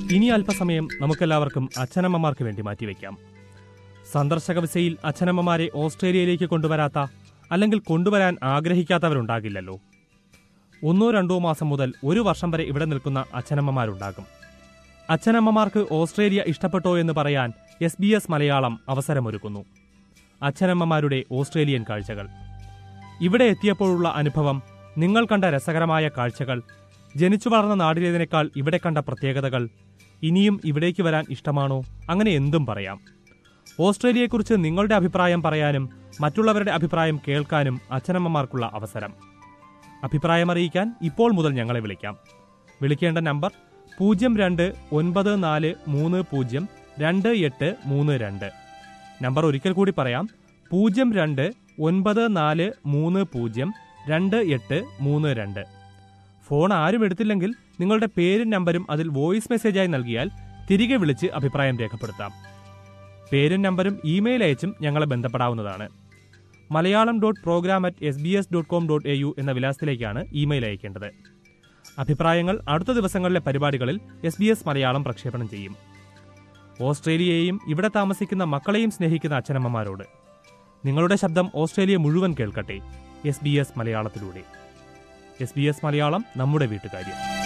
ഇനി അല്പസമയം നമുക്കെല്ലാവർക്കും അച്ഛനമ്മമാർക്ക് വേണ്ടി മാറ്റിവെക്കാം സന്ദർശക വിസയിൽ അച്ഛനമ്മമാരെ ഓസ്ട്രേലിയയിലേക്ക് കൊണ്ടുവരാത്ത അല്ലെങ്കിൽ കൊണ്ടുവരാൻ ആഗ്രഹിക്കാത്തവരുണ്ടാകില്ലല്ലോ ഒന്നോ രണ്ടോ മാസം മുതൽ ഒരു വർഷം വരെ ഇവിടെ നിൽക്കുന്ന അച്ഛനമ്മമാരുണ്ടാകും അച്ഛനമ്മമാർക്ക് ഓസ്ട്രേലിയ ഇഷ്ടപ്പെട്ടോ എന്ന് പറയാൻ എസ് ബി എസ് മലയാളം അവസരമൊരുക്കുന്നു അച്ഛനമ്മമാരുടെ ഓസ്ട്രേലിയൻ കാഴ്ചകൾ ഇവിടെ എത്തിയപ്പോഴുള്ള അനുഭവം നിങ്ങൾ കണ്ട രസകരമായ കാഴ്ചകൾ ജനിച്ചു വളർന്ന നാടിലേതിനേക്കാൾ ഇവിടെ കണ്ട പ്രത്യേകതകൾ ഇനിയും ഇവിടേക്ക് വരാൻ ഇഷ്ടമാണോ അങ്ങനെ എന്തും പറയാം ഓസ്ട്രേലിയയെക്കുറിച്ച് നിങ്ങളുടെ അഭിപ്രായം പറയാനും മറ്റുള്ളവരുടെ അഭിപ്രായം കേൾക്കാനും അച്ഛനമ്മമാർക്കുള്ള അവസരം അഭിപ്രായം അറിയിക്കാൻ ഇപ്പോൾ മുതൽ ഞങ്ങളെ വിളിക്കാം വിളിക്കേണ്ട നമ്പർ പൂജ്യം രണ്ട് ഒൻപത് നാല് മൂന്ന് പൂജ്യം രണ്ട് എട്ട് മൂന്ന് രണ്ട് നമ്പർ ഒരിക്കൽ കൂടി പറയാം പൂജ്യം രണ്ട് ഒൻപത് നാല് മൂന്ന് പൂജ്യം രണ്ട് എട്ട് മൂന്ന് രണ്ട് ഫോൺ ആരും എടുത്തില്ലെങ്കിൽ നിങ്ങളുടെ പേരും നമ്പരും അതിൽ വോയിസ് മെസ്സേജായി നൽകിയാൽ തിരികെ വിളിച്ച് അഭിപ്രായം രേഖപ്പെടുത്താം പേരും നമ്പരും ഇമെയിൽ അയച്ചും ഞങ്ങളെ ബന്ധപ്പെടാവുന്നതാണ് Malayalam dot programme at S B S dot com dot A U എന്ന വിലാസത്തിലേക്കാണ് ഇമെയിൽ അയക്കേണ്ടത് അഭിപ്രായങ്ങൾ അടുത്ത ദിവസങ്ങളിലെ പരിപാടികളിൽ എസ് ബി എസ് മലയാളം പ്രക്ഷേപണം ചെയ്യും ഓസ്ട്രേലിയയെയും ഇവിടെ താമസിക്കുന്ന മക്കളെയും സ്നേഹിക്കുന്ന അച്ഛനമ്മമാരോട് നിങ്ങളുടെ ശബ്ദം ഓസ്ട്രേലിയ മുഴുവൻ കേൾക്കട്ടെ എസ് ബി എസ് മലയാളത്തിലൂടെ എസ് ബി എസ് മലയാളം നമ്മുടെ വീട്ടുകാര്യം